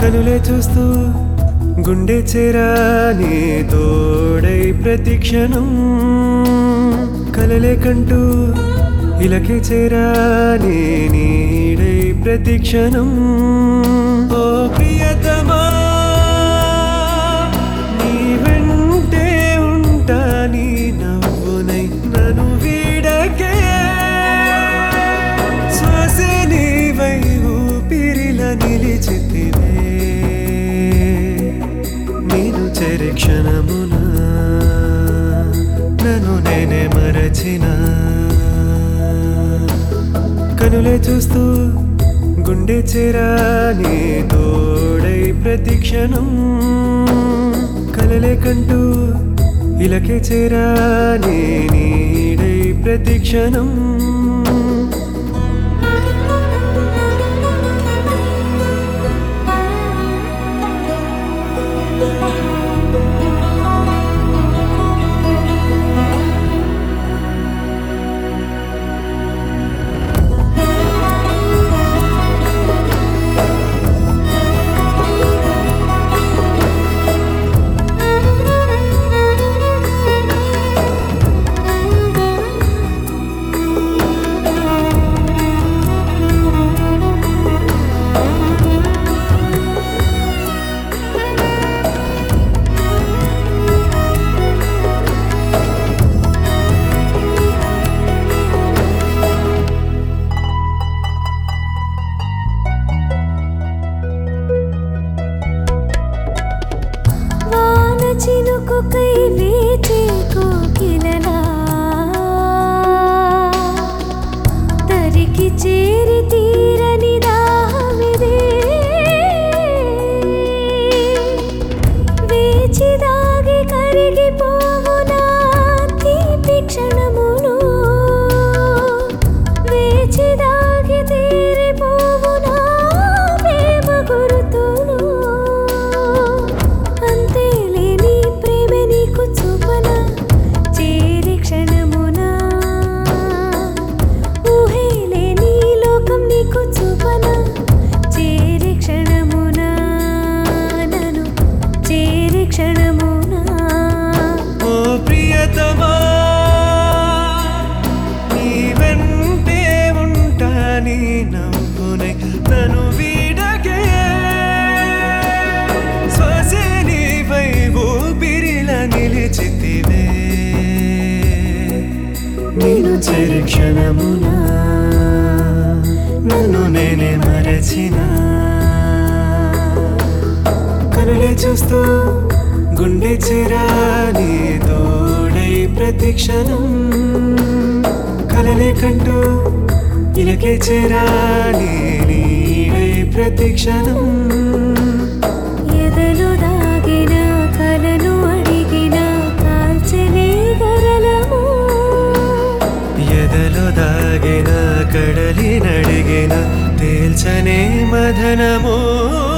కనులే చూస్తూ గుండె చేరాని తోడై ప్రతిక్షణం కలలే కంటూ ఇలకే చేరాని నీడై ప్రతిక్షణం ఓ ప్రియతమా నీ వెంటే ఉంటా నీ నవ్వునై నన్ను వీడకే శ్వాసే నీవై ఊపిరిల నిలిచితివే నేను చెరి క్షణమున నన్ను నేనే మరచిన కనులే చూస్తూ గుండె చేరాని తోడై ప్రతిక్షణం కలలే కంటూ ఇలకే చేరాని నీడై ప్రతిక్షణం వాన చినుకుకై వేచే కోకిలలా తరికి చేరి తీరని దాహమిదే వేచి దాగి కరిగిపోవునా తీపి క్షణములు వేచి దాగి తీరిపోవునా ప్రేమ గురుతులు అంతేలేని ప్రేమ నీకు చూపన చేరి క్షణమున ఊహేలేని లోకం నీకు చూపన చేరి క్షణమున నన్ను చేరి క్షణమున ఓ ప్రియతమా నీ వెంటే ఉంటా నీ నవ్వునై నన్ను వీడకే శ్వాసే నీవై ఊపిరిల నిలిచితివే నేను చెరి క్షణమున నన్ను నేనే మరచిన కనులే చూస్తూ గుండె చిరాని తోడై ప్రతిక్షణం కలలే కంటూ ఇలకే చేరాని నీడై ప్రతిక్షణం ఎదలు దాగిన కలను అడిగిన కాల్చనే గరలము ఎదలో దాగిన కడలి నడిగిన తేల్చనే మదనమో